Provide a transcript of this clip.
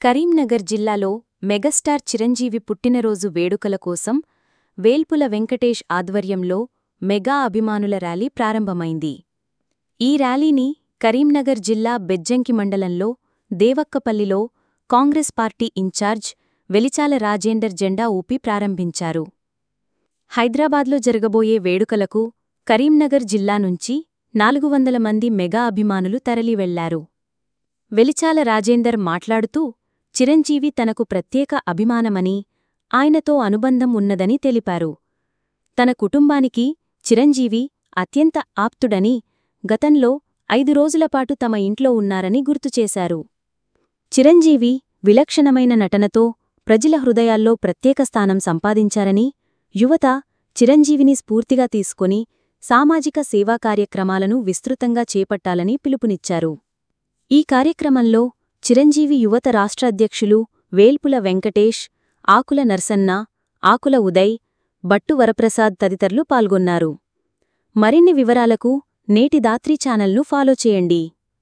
కరీంనగర్ జిల్లాలో మెగాస్టార్ చిరంజీవి పుట్టినరోజు వేడుకల కోసం వేల్పుల వెంకటేష్ ఆధ్వర్యంలో మెగా అభిమానుల ర్యాలీ ప్రారంభమైంది ఈ ర్యాలీని కరీంనగర్ జిల్లా బెజ్జంకి మండలంలో దేవక్కపల్లిలో Congress party in charge Velichala Rajender జెండా ఊపి ప్రారంభించారు హైదరాబాద్లో జరగబోయే వేడుకలకు కరీంనగర్ జిల్లా నుంచి నాలుగు వందల మంది మెగా అభిమానులు తరలివెళ్లారు వెలిచాల రాజేందర్ మాట్లాడుతూ చిరంజీవి తనకు ప్రత్యేక అభిమానమని ఆయనతో అనుబంధం ఉన్నదని తెలిపారు తన కుటుంబానికి చిరంజీవి అత్యంత ఆప్తుడని గతంలో ఐదు రోజులపాటు తమ ఇంట్లో ఉన్నారని గుర్తుచేశారు చిరంజీవి విలక్షణమైన నటనతో ప్రజల హృదయాల్లో ప్రత్యేక స్థానం సంపాదించారని యువత చిరంజీవిని స్ఫూర్తిగా తీసుకొని సామాజిక సేవా కార్యక్రమాలను విస్తృతంగా చేపట్టాలని పిలుపునిచ్చారు ఈ కార్యక్రమంలో చిరంజీవి యువత రాష్ట్ర అధ్యక్షులు వేల్పుల వెంకటేష్ ఆకుల నర్సన్న ఆకుల ఉదయ్ బట్టు వరప్రసాద్ తదితరులు పాల్గొన్నారు మరిన్ని వివరాలకు నేటి దాత్రి ఛానల్ను ఫాలో చేయండి